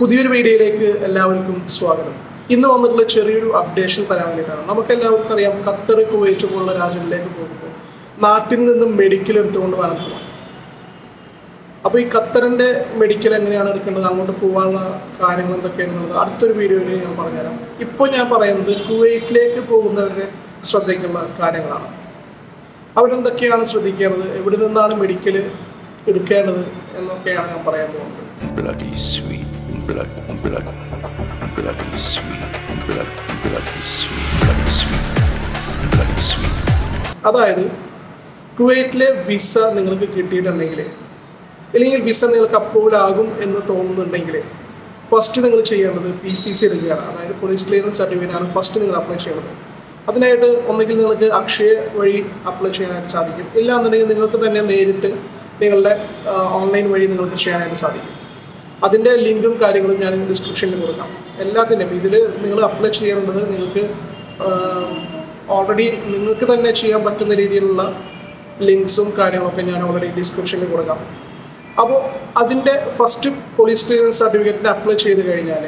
പുതിയൊരു വീഡിയോയിലേക്ക് എല്ലാവർക്കും സ്വാഗതം ഇന്ന് വന്നിട്ടുള്ള ചെറിയൊരു അപ്ഡേഷൻ തരാൻ വേണ്ടിയിട്ടാണ് നമുക്ക് എല്ലാവർക്കും അറിയാം ഖത്തർ കുവൈറ്റ് പോലുള്ള രാജ്യങ്ങളിലേക്ക് പോകുമ്പോൾ നാട്ടിൽ നിന്നും മെഡിക്കൽ എടുത്തുകൊണ്ട് വേണം പോകാൻ അപ്പോൾ ഈ ഖത്തറിൻ്റെ മെഡിക്കൽ എങ്ങനെയാണ് എടുക്കേണ്ടത് അങ്ങോട്ട് പോകാനുള്ള കാര്യങ്ങൾ എന്തൊക്കെയാണെന്നുള്ളത് അടുത്തൊരു വീഡിയോയിൽ ഞാൻ പറഞ്ഞുതരാം ഇപ്പോൾ ഞാൻ പറയുന്നത് കുവൈറ്റിലേക്ക് പോകുന്നവരുടെ ശ്രദ്ധിക്കുന്ന കാര്യങ്ങളാണ് അവരെന്തൊക്കെയാണ് ശ്രദ്ധിക്കേണ്ടത് എവിടെ നിന്നാണ് മെഡിക്കൽ എടുക്കേണ്ടത് എന്നൊക്കെയാണ് ഞാൻ പറയാൻ പോകുന്നത് bloody sweet, blood, blood, bloody sweet, blood, bloody sweet, bloody sweet, bloody sweet. അതായത് കുവൈറ്റിലെ വിസ നിങ്ങൾക്ക് കിട്ടിയിട്ടുണ്ടെങ്കിൽ അല്ലെങ്കിൽ വിസ നിങ്ങൾക്ക് അപ്രൂവൽ ആകും എന്ന് തോന്നുന്നുണ്ടെങ്കിൽ ഫസ്റ്റ് നിങ്ങൾ ചെയ്യേണ്ടത് പി സി സി എടുക്കുകയാണ് അതായത് പോലീസ് ക്ലിയറൻസ് സർട്ടിഫിക്കറ്റ് ആണ് ഫസ്റ്റ് നിങ്ങൾ അപ്ലൈ ചെയ്യേണ്ടത് അതിനായിട്ട് ഒന്നുകിൽ നിങ്ങൾക്ക് അക്ഷയ വഴി അപ്ലൈ ചെയ്യാനായിട്ട് സാധിക്കും ഇല്ലാന്നുണ്ടെങ്കിൽ നിങ്ങൾക്ക് തന്നെ നേരിട്ട് നിങ്ങളുടെ ഓൺലൈൻ വഴി നിങ്ങൾക്ക് ചെയ്യാനായിട്ട് സാധിക്കും അതിൻ്റെ ലിങ്കും കാര്യങ്ങളും ഞാൻ ഡിസ്ക്രിപ്ഷനിൽ കൊടുക്കാം എല്ലാത്തിൻ്റെയും ഇതിൽ നിങ്ങൾ അപ്ലൈ ചെയ്യേണ്ടത് നിങ്ങൾക്ക് ഓൾറെഡി നിങ്ങൾക്ക് തന്നെ ചെയ്യാൻ പറ്റുന്ന രീതിയിലുള്ള ലിങ്ക്സും കാര്യങ്ങളൊക്കെ ഞാൻ ഓൾറെഡി ഡിസ്ക്രിപ്ഷനിൽ കൊടുക്കാം അപ്പോൾ അതിൻ്റെ ഫസ്റ്റ് പോലീസ് ക്ലിയറൻസ് സർട്ടിഫിക്കറ്റിന് അപ്ലൈ ചെയ്ത് കഴിഞ്ഞാൽ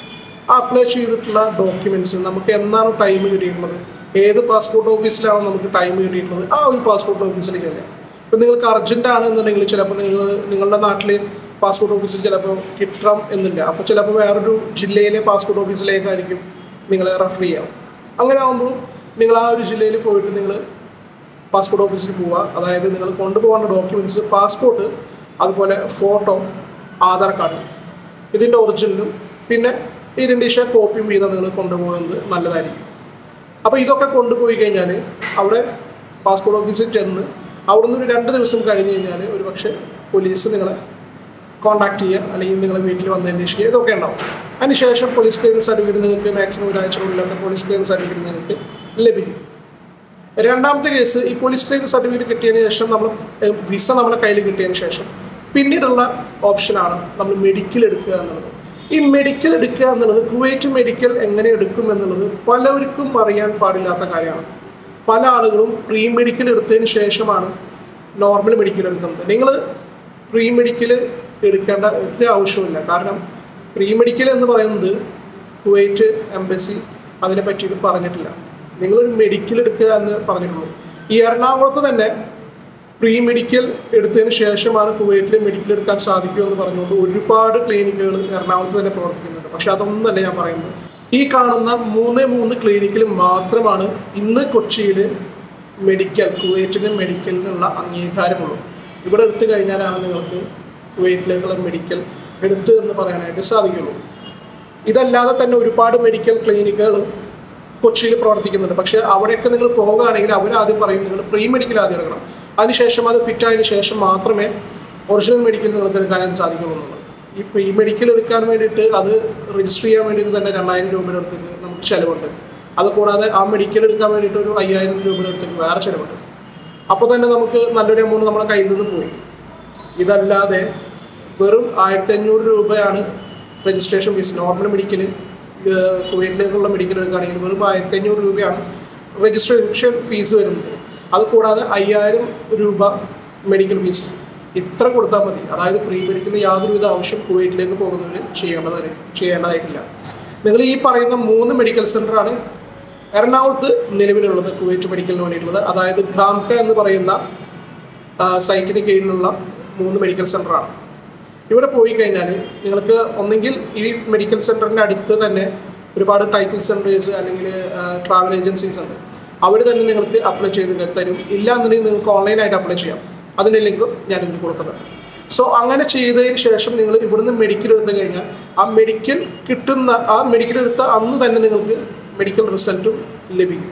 ആ അപ്ലൈ ചെയ്തിട്ടുള്ള ഡോക്യുമെൻറ്റ്സ് നമുക്ക് എന്നാണ് ടൈം കിട്ടിയിട്ടുള്ളത് ഏത് പാസ്പോർട്ട് ഓഫീസിലാണോ നമുക്ക് ടൈം കിട്ടിയിട്ടുള്ളത് ആ ഒരു പാസ്പോർട്ട് ഓഫീസിലേക്ക് തന്നെ ഇപ്പം നിങ്ങൾക്ക് അർജൻറ്റ് ആണ് എന്നുണ്ടെങ്കിൽ ചിലപ്പോൾ നിങ്ങൾ നിങ്ങളുടെ നാട്ടിൽ പാസ്പോർട്ട് ഓഫീസിൽ ചിലപ്പോൾ കിട്ടാം എന്നില്ല അപ്പോൾ ചിലപ്പോൾ വേറൊരു ജില്ലയിലെ പാസ്പോർട്ട് ഓഫീസിലേക്കായിരിക്കും നിങ്ങളെ റെഫർ ചെയ്യാം അങ്ങനെ ആകുമ്പോൾ നിങ്ങൾ ആ ഒരു ജില്ലയിൽ പോയിട്ട് നിങ്ങൾ പാസ്പോർട്ട് ഓഫീസിൽ പോവുക അതായത് നിങ്ങൾ കൊണ്ടുപോകേണ്ട ഡോക്യുമെൻറ്റ്സ് പാസ്പോർട്ട് അതുപോലെ ഫോട്ടോ ആധാർ കാർഡ് ഇതിൻ്റെ ഒറിജിനലും പിന്നെ ഐഡൻറ്റിഷ കോപ്പിയും വീതം നിങ്ങൾ കൊണ്ടുപോകുന്നത് നല്ലതായിരിക്കും അപ്പോൾ ഇതൊക്കെ കൊണ്ടുപോയി കഴിഞ്ഞാൽ അവിടെ പാസ്പോർട്ട് ഓഫീസിൽ ചെന്ന് അവിടെ നിന്ന് ഒരു രണ്ട് ദിവസം കഴിഞ്ഞ് കഴിഞ്ഞാൽ ഒരു പക്ഷേ പോലീസ് നിങ്ങളെ കോൺടാക്ട് ചെയ്യുക അല്ലെങ്കിൽ നിങ്ങളെ വീട്ടിൽ വന്ന് അന്വേഷിക്കുക ഇതൊക്കെ ഉണ്ടാവും അതിനുശേഷം പോലീസ് ക്ലിയറൻസ് സർട്ടിഫിക്കറ്റ് നിങ്ങൾക്ക് മാക്സിമം ഒരാഴ്ചക്കുള്ളിലൊക്കെ പോലീസ് ക്ലിയറൻസ് സർട്ടിഫിക്കറ്റ് നിങ്ങൾക്ക് ലഭിക്കും രണ്ടാമത്തെ കേസ് ഈ പോലീസ് ക്ലിയറൻസ് സർട്ടിഫിക്കറ്റ് കിട്ടിയതിന് ശേഷം നമ്മൾ വിസ നമ്മുടെ കയ്യിൽ കിട്ടിയതിന് ശേഷം പിന്നീടുള്ള ഓപ്ഷനാണ് നമ്മൾ മെഡിക്കൽ എടുക്കുക എന്നുള്ളത് ഈ മെഡിക്കൽ എടുക്കുക എന്നുള്ളത് കുവൈറ്റ് മെഡിക്കൽ എങ്ങനെ എടുക്കും എന്നുള്ളത് പലവർക്കും അറിയാൻ പാടില്ലാത്ത കാര്യമാണ് പല ആളുകളും പ്രീ മെഡിക്കൽ എടുത്തതിന് ശേഷമാണ് നോർമൽ മെഡിക്കൽ എടുക്കുന്നത് നിങ്ങൾ പ്രീ മെഡിക്കൽ എടുക്കേണ്ട ഒരു ആവശ്യമില്ല കാരണം പ്രീ മെഡിക്കൽ എന്ന് പറയുന്നത് കുവൈറ്റ് എംബസി അതിനെ പറ്റിയിട്ട് പറഞ്ഞിട്ടില്ല നിങ്ങളൊരു മെഡിക്കൽ എടുക്കുക എന്ന് പറഞ്ഞിട്ടുള്ളൂ ഈ എറണാകുളത്ത് തന്നെ പ്രീ മെഡിക്കൽ എടുത്തതിന് ശേഷമാണ് കുവൈറ്റിൽ മെഡിക്കൽ എടുക്കാൻ സാധിക്കൂ എന്ന് പറഞ്ഞുകൊണ്ട് ഒരുപാട് ക്ലിനിക്കുകൾ എറണാകുളത്ത് തന്നെ പ്രവർത്തിക്കുന്നുണ്ട് പക്ഷെ അതൊന്നല്ല ഞാൻ പറയുന്നത് ഈ കാണുന്ന മൂന്ന് മൂന്ന് ക്ലിനിക്കിൽ മാത്രമാണ് ഇന്ന് കൊച്ചിയിൽ മെഡിക്കൽ കുവൈറ്റിന് മെഡിക്കലിനുള്ള അംഗീകാരമുള്ളൂ ഇവിടെ എടുത്തു കഴിഞ്ഞാലാണ് നിങ്ങൾക്ക് കുവൈറ്റിലേക്കുള്ള മെഡിക്കൽ എടുത്തു എന്ന് പറയാനായിട്ട് സാധിക്കുള്ളൂ ഇതല്ലാതെ തന്നെ ഒരുപാട് മെഡിക്കൽ ക്ലിനിക്കുകൾ കൊച്ചിയിൽ പ്രവർത്തിക്കുന്നുണ്ട് പക്ഷേ അവിടെയൊക്കെ നിങ്ങൾ പോകുകയാണെങ്കിൽ അവർ ആദ്യം പറയും നിങ്ങൾ പ്രീ മെഡിക്കൽ ആദ്യം എടുക്കണം അതിനുശേഷം അത് ഫിറ്റ് ആയതിനു ശേഷം മാത്രമേ ഒറിജിനൽ മെഡിക്കൽ നിങ്ങൾക്ക് എടുക്കാനായിട്ട് സാധിക്കുള്ളൂ എന്നുള്ളത് ഈ പ്രീ മെഡിക്കൽ എടുക്കാൻ വേണ്ടിയിട്ട് അത് രജിസ്റ്റർ ചെയ്യാൻ വേണ്ടിയിട്ട് തന്നെ രണ്ടായിരം രൂപയുടെ അടുത്തേക്ക് നമുക്ക് ചിലവുണ്ട് അത് കൂടാതെ ആ മെഡിക്കൽ എടുക്കാൻ വേണ്ടിയിട്ട് ഒരു അയ്യായിരം രൂപയുടെ അടുത്തേക്ക് വേറെ ചിലവുണ്ട് അപ്പോൾ തന്നെ നമുക്ക് നല്ലൊരു എമൗണ്ട് നമ്മുടെ കയ്യിൽ നിന്ന് പോയി ഇതല്ലാതെ വെറും ആയിരത്തി അഞ്ഞൂറ് രൂപയാണ് രജിസ്ട്രേഷൻ ഫീസ് നോർമൽ മെഡിക്കൽ കുവൈറ്റിലേക്കുള്ള മെഡിക്കൽ എടുക്കുകയാണെങ്കിൽ വെറും ആയിരത്തി അഞ്ഞൂറ് രൂപയാണ് രജിസ്ട്രേഷൻ ഫീസ് വരുന്നത് അത് കൂടാതെ അയ്യായിരം രൂപ മെഡിക്കൽ ഫീസ് ഇത്ര കൊടുത്താൽ മതി അതായത് പ്രീ മെഡിക്കലിന് യാതൊരുവിധ ആവശ്യം കുവൈറ്റിലേക്ക് പോകുന്നവർ ചെയ്യേണ്ടത് ചെയ്യേണ്ടതായിട്ടില്ല നിങ്ങൾ ഈ പറയുന്ന മൂന്ന് മെഡിക്കൽ സെൻ്ററാണ് എറണാകുളത്ത് നിലവിലുള്ളത് കുവൈറ്റ് മെഡിക്കലിന് വേണ്ടിയിട്ടുള്ളത് അതായത് ഗ്രാംക എന്ന് പറയുന്ന ആ, സൈറ്റിന് കീഴിലുള്ള മൂന്ന് മെഡിക്കൽ സെൻ്ററാണ് ഇവിടെ പോയി കഴിഞ്ഞാൽ നിങ്ങൾക്ക് ഒന്നെങ്കിൽ ഈ മെഡിക്കൽ സെൻറ്ററിൻ്റെ അടുത്ത് തന്നെ ഒരുപാട് ടൈപ്പിംഗ് സെൻറ്റേഴ്സ് അല്ലെങ്കിൽ ട്രാവൽ ഏജൻസീസ് ഉണ്ട് അവർ തന്നെ നിങ്ങൾക്ക് അപ്ലൈ ചെയ്ത് തരും ഇല്ല എന്നുണ്ടെങ്കിൽ നിങ്ങൾക്ക് ഓൺലൈനായിട്ട് അപ്ലൈ ചെയ്യാം അതിൻ്റെ ലിങ്കും ഞാൻ ഇതിൽ കൊടുക്കുന്നുണ്ട് സോ അങ്ങനെ ചെയ്തതിന് ശേഷം നിങ്ങൾ ഇവിടുന്ന് മെഡിക്കൽ എടുത്തു കഴിഞ്ഞാൽ ആ മെഡിക്കൽ കിട്ടുന്ന ആ മെഡിക്കൽ എടുത്ത അന്ന് തന്നെ നിങ്ങൾക്ക് മെഡിക്കൽ റിസൾട്ടും ലഭിക്കും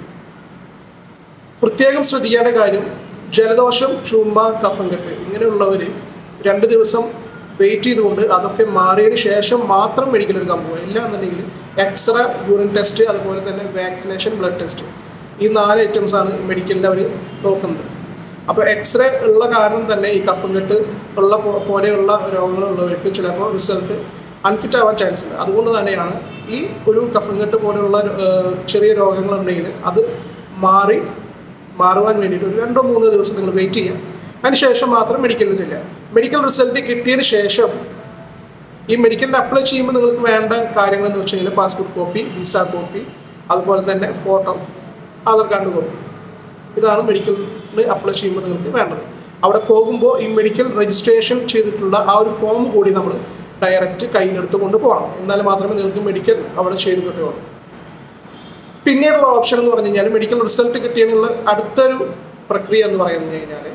പ്രത്യേകം ശ്രദ്ധിക്കേണ്ട കാര്യം ജലദോഷം ചുമ കഫം കെട്ട് ഇങ്ങനെയുള്ളവർ രണ്ട് ദിവസം വെയിറ്റ് ചെയ്തുകൊണ്ട് അതൊക്കെ മാറിയതിന് ശേഷം മാത്രം മെഡിക്കൽ എടുക്കാൻ പോകുക ഇല്ല എന്നുണ്ടെങ്കിൽ എക്സ്റേ യൂറിൻ ടെസ്റ്റ് അതുപോലെ തന്നെ വാക്സിനേഷൻ ബ്ലഡ് ടെസ്റ്റ് ഈ നാല് ഐറ്റംസ് ആണ് മെഡിക്കലിൽ അവർ നോക്കുന്നത് അപ്പോൾ എക്സ്റേ ഉള്ള കാരണം തന്നെ ഈ കഫം കെട്ട് ഉള്ള പോ- പോലെയുള്ള രോഗങ്ങളുള്ളവർക്ക് ചിലപ്പോൾ റിസൾട്ട് അൺഫിറ്റ് ആവാൻ ചാൻസ് ഉണ്ട് അതുകൊണ്ട് തന്നെയാണ് ഈ ഒരു കഫം കെട്ട് പോലെയുള്ള ഏഹ്, ചെറിയ രോഗങ്ങളുണ്ടെങ്കിൽ അത് മാറി മാറുവാൻ വേണ്ടിയിട്ട് ഒരു രണ്ടോ മൂന്നോ ദിവസം നിങ്ങൾ വെയിറ്റ് ചെയ്യാം അതിനുശേഷം മാത്രം മെഡിക്കലിൽ ചെല്ലുക മെഡിക്കൽ റിസൾട്ട് കിട്ടിയതിന് ശേഷം ഈ മെഡിക്കലിന് അപ്ലൈ ചെയ്യുമ്പോൾ നിങ്ങൾക്ക് വേണ്ട കാര്യങ്ങൾ എന്ന് വെച്ച് കഴിഞ്ഞാൽ പാസ്പോർട്ട് കോപ്പി വിസ കോപ്പി അതുപോലെ തന്നെ ഫോട്ടോ ആധാർ കാർഡ് കോപ്പി ഇതാണ് മെഡിക്കലിന് അപ്ലൈ ചെയ്യുമ്പോൾ നിങ്ങൾക്ക് വേണ്ടത് അവിടെ പോകുമ്പോൾ ഈ മെഡിക്കൽ രജിസ്ട്രേഷൻ ചെയ്തിട്ടുള്ള ആ ഒരു ഫോം കൂടി നമ്മൾ ഡയറക്റ്റ് കയ്യിലെടുത്ത് കൊണ്ട് പോകണം എന്നാൽ മാത്രമേ നിങ്ങൾക്ക് മെഡിക്കൽ അവിടെ ചെയ്ത് കിട്ടുകയുള്ളൂ പിന്നീടുള്ള ഓപ്ഷൻ എന്ന് പറഞ്ഞു കഴിഞ്ഞാൽ മെഡിക്കൽ റിസൾട്ട് കിട്ടിയതിനുള്ള അടുത്തൊരു പ്രക്രിയ എന്ന് പറഞ്ഞു കഴിഞ്ഞാൽ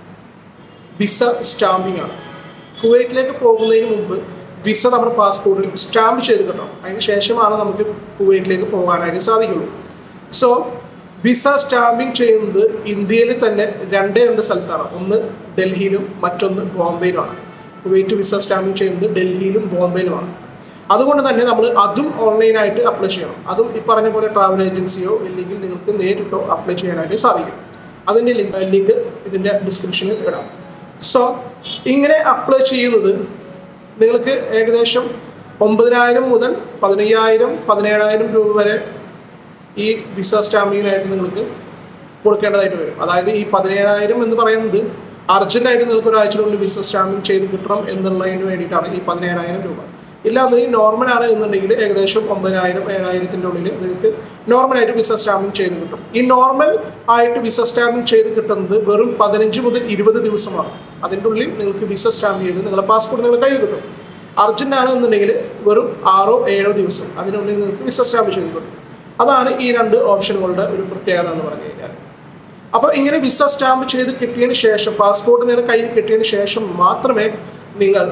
വിസ സ്റ്റാമ്പിംഗ് ആണ് കുവൈറ്റിലേക്ക് പോകുന്നതിന് മുമ്പ് വിസ നമ്മുടെ പാസ്പോർട്ടിൽ സ്റ്റാമ്പ് ചെയ്ത് കിട്ടണം അതിന് ശേഷമാണ് നമുക്ക് കുവൈറ്റിലേക്ക് പോകാനായിട്ട് സാധിക്കുള്ളൂ സോ വിസ സ്റ്റാമ്പിംഗ് ചെയ്യുന്നത് ഇന്ത്യയിൽ തന്നെ രണ്ടേ രണ്ട് സ്ഥലത്താണ് ഒന്ന് ഡൽഹിയിലും മറ്റൊന്ന് ബോംബെയിലുമാണ് കുവൈറ്റ് വിസ സ്റ്റാമ്പിംഗ് ചെയ്യുന്നത് ഡൽഹിയിലും ബോംബെയിലുമാണ് അതുകൊണ്ട് തന്നെ നമ്മൾ അതും ഓൺലൈനായിട്ട് അപ്ലൈ ചെയ്യണം അതും ഈ പറഞ്ഞ പോലെ ട്രാവൽ ഏജൻസിയോ ഇല്ലെങ്കിൽ നിങ്ങൾക്ക് നേരിട്ടോ അപ്ലൈ ചെയ്യാനായിട്ട് സാധിക്കും അതിൻ്റെ ലിങ്ക് ലിങ്ക് ഇതിൻ്റെ ഡിസ്ക്രിപ്ഷനിൽ ഇടാം സോ ഇങ്ങനെ അപ്ലൈ ചെയ്യുന്നത് നിങ്ങൾക്ക് ഏകദേശം ഒമ്പതിനായിരം മുതൽ പതിനയ്യായിരം പതിനേഴായിരം രൂപ വരെ ഈ വിസ സ്റ്റാമ്പിങ്ങിനായിട്ട് നിങ്ങൾക്ക് കൊടുക്കേണ്ടതായിട്ട് വരും അതായത് ഈ പതിനേഴായിരം എന്ന് പറയുന്നത് അർജന്റായിട്ട് നിങ്ങൾക്ക് ഒരാഴ്ചക്കുള്ളിൽ വിസ സ്റ്റാമ്പിങ് ചെയ്ത് കിട്ടണം എന്നുള്ളതിന് വേണ്ടിയിട്ടാണ് ഈ പതിനേഴായിരം രൂപ ഇല്ലാതെ ഈ നോർമൽ ആണ് എന്നുണ്ടെങ്കിൽ ഏകദേശം ഒമ്പതിനായിരം ഏഴായിരത്തിൻ്റെ ഉള്ളിൽ നിങ്ങൾക്ക് നോർമലായിട്ട് വിസ സ്റ്റാമ്പിങ് ചെയ്ത് കിട്ടും ഈ നോർമൽ ആയിട്ട് വിസ സ്റ്റാമ്പിങ് ചെയ്ത് കിട്ടുന്നത് വെറും പതിനഞ്ച് മുതൽ ഇരുപത് ദിവസമാണ് അതിൻ്റെ ഉള്ളിൽ നിങ്ങൾക്ക് വിസ സ്റ്റാമ്പ് ചെയ്ത് നിങ്ങളുടെ പാസ്പോർട്ട് നിങ്ങളുടെ കയ്യിൽ കിട്ടും അർജന്റ് ആണ് എന്നുണ്ടെങ്കിൽ വെറും ആറോ ഏഴോ ദിവസം അതിനുള്ളിൽ നിങ്ങൾക്ക് വിസ സ്റ്റാമ്പ് ചെയ്ത് കിട്ടും അതാണ് ഈ രണ്ട് ഓപ്ഷനുകളുടെ ഒരു പ്രത്യേകത എന്ന് പറഞ്ഞു കഴിഞ്ഞാൽ അപ്പോൾ ഇങ്ങനെ വിസ സ്റ്റാമ്പ് ചെയ്ത് കിട്ടിയതിന് ശേഷം പാസ്പോർട്ട് നിങ്ങളുടെ കയ്യിൽ കിട്ടിയതിന് ശേഷം മാത്രമേ നിങ്ങൾ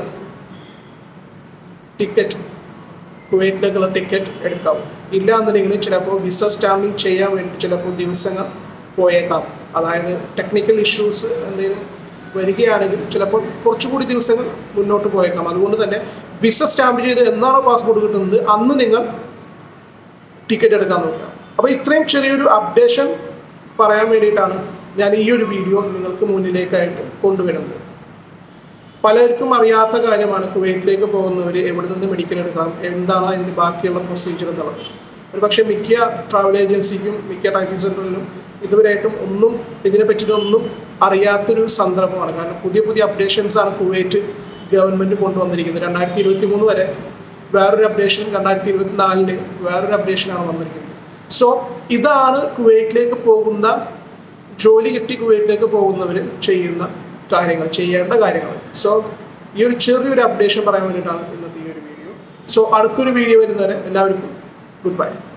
ടിക്കറ്റ് കുവൈറ്റിലേക്കുള്ള ടിക്കറ്റ് എടുക്കാവൂ ഇല്ല എന്നുണ്ടെങ്കിൽ ചിലപ്പോൾ വിസ സ്റ്റാമ്പിങ് ചെയ്യാൻ വേണ്ടി ചിലപ്പോൾ ദിവസങ്ങൾ പോയേക്കാം അതായത് ടെക്നിക്കൽ ഇഷ്യൂസ് എന്തെങ്കിലും വരികയാണെങ്കിൽ ചിലപ്പോൾ കുറച്ചുകൂടി ദിവസങ്ങൾ മുന്നോട്ട് പോയേക്കാം അതുകൊണ്ട് തന്നെ വിസ സ്റ്റാമ്പ് ചെയ്ത് എന്നാണോ പാസ്പോർട്ട് കിട്ടുന്നത് അന്ന് നിങ്ങൾ ടിക്കറ്റ് എടുക്കാൻ നോക്കുക അപ്പോൾ ഇത്രയും ചെറിയൊരു അപ്ഡേഷൻ പറയാൻ വേണ്ടിയിട്ടാണ് ഞാൻ ഈ ഒരു വീഡിയോ നിങ്ങൾക്ക് മുന്നിലേക്കായിട്ട് കൊണ്ടുവരുന്നത് പലർക്കും അറിയാത്ത കാര്യമാണ് കുവൈറ്റിലേക്ക് പോകുന്നവർ എവിടെ നിന്ന് മെഡിക്കൽ എടുക്കണം എന്താണ് അതിന് ബാക്കിയുള്ള പ്രൊസീജിയർ എന്നുള്ളത് ഒരു പക്ഷേ മിക്ക ട്രാവൽ ഏജൻസിക്കും മിക്ക ടൈപ്പിംഗ് സെൻറ്ററിലും ഇതുവരെയായിട്ടും ഒന്നും ഇതിനെ പറ്റിയിട്ടൊന്നും അറിയാത്തൊരു സന്ദർഭമാണ് കാരണം പുതിയ പുതിയ അപ്ഡേഷൻസ് ആണ് കുവൈറ്റ് ഗവൺമെൻറ് കൊണ്ടുവന്നിരിക്കുന്നത് രണ്ടായിരത്തി ഇരുപത്തി മൂന്ന് വരെ വേറൊരു അപ്ഡേഷൻ രണ്ടായിരത്തി ഇരുപത്തിനാലിന് വേറൊരു അപ്ഡേഷനാണ് വന്നിരിക്കുന്നത് സോ ഇതാണ് കുവൈറ്റിലേക്ക് പോകുന്ന ജോലി കിട്ടി കുവൈറ്റിലേക്ക് പോകുന്നവർ ചെയ്യുന്ന കാര്യങ്ങൾ ചെയ്യേണ്ട കാര്യങ്ങൾ സോ ഈ ഒരു ചെറിയൊരു അപ്ഡേഷൻ പറയാൻ വേണ്ടിയിട്ടാണ് ഇന്നത്തെ ഈ ഒരു വീഡിയോ സോ അടുത്തൊരു വീഡിയോ വരുന്നവരെ എല്ലാവർക്കും ഗുഡ് ബൈ